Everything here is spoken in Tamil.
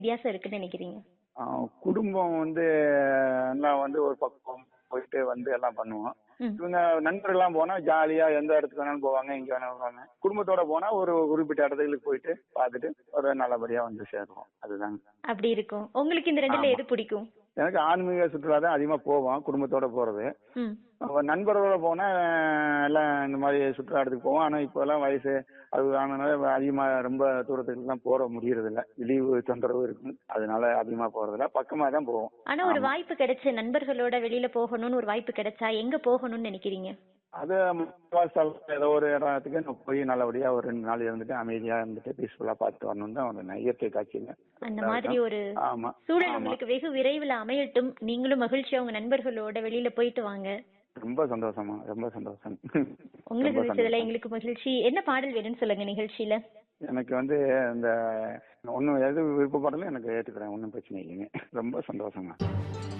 வித்தியாசம் இருக்குன்னு நினைக்கிறீங்க ஆ, குடும்பம் வந்து எல்லாம் வந்து ஒரு பக்கம் போயிட்டு வந்து எல்லாம் பண்ணுவோம் ம். இவங்க நண்பர்கள்லாம் போனா ஜாலியா எந்த இடத்துக்கு வேணாலும் போவாங்க எங்க வேணாலும் போவாங்க குடும்பத்தோட போனா ஒரு குறிப்பிட்ட இடத்துக்கு போயிட்டு பார்த்துட்டு ஒரு நல்லபடியா வந்து சேருவோம் அதுதாங்க அப்படி இருக்கும் உங்களுக்கு இந்த ரெண்டுல ஆமா. எது பிடிக்கும் எனக்கு ஆன்மீக சுற்றுலா தான் அதிகமா போவோம் குடும்பத்தோட போறது ம் அப்ப நண்பர்களோட போனா அஹ், எல்லாம் இந்த மாதிரி சுற்றுலா இடத்துக்கு போவோம் ஆனா இப்ப எல்லாம் வயசு அது ஆனதுனால அதிகமா ரொம்ப தூரத்துக்கு எல்லாம் போற முடியறது இல்ல லீவு தொந்தரவு இருக்கும் அதனால அதிகமா போறது இல்ல பக்கமா தான் போவோம் ஆனா ஒரு வாய்ப்பு கிடைச்சு நண்பர்களோட வெளியில போகணும்னு ஒரு வாய்ப்பு கிடைச்சா எங்க போகணும்னு நினைக்கிறீங்க அது முக்காவாசி ஏதோ ஒரு இடத்துக்கு நான் போய் நல்லபடியா ஒரு ரெண்டு நாள் இருந்துட்டு அமைதியா இருந்துட்டு பீஸ்ஃபுல்லா பார்த்து வரணும் தான் ஒரு இயற்கை காட்சியில அந்த மாதிரி ஒரு ஆமா சூழல் ஆமா உங்களுக்கு வெகு விரைவில் அமையட்டும் நீங்களும் மகிழ்ச்சியா உங்க நண்பர்களோட வெளியில போயிட்டு வாங்க ரொம்ப சந்தோஷமா ரொம்ப சந்தோஷம் உங்களுக்கு ரொம்ப விஷயத்துல சந்தோஷம். எங்களுக்கு மகிழ்ச்சி என்ன பாடல் வேணும்னு சொல்லுங்க நிகழ்ச்சியில எனக்கு வந்து இந்த ஒன்னும் எது விருப்பப்படல எனக்கு ஏத்துக்கிறேன் ஒன்றும் பிரச்சனை இல்லைங்க ரொம்ப சந்தோஷமா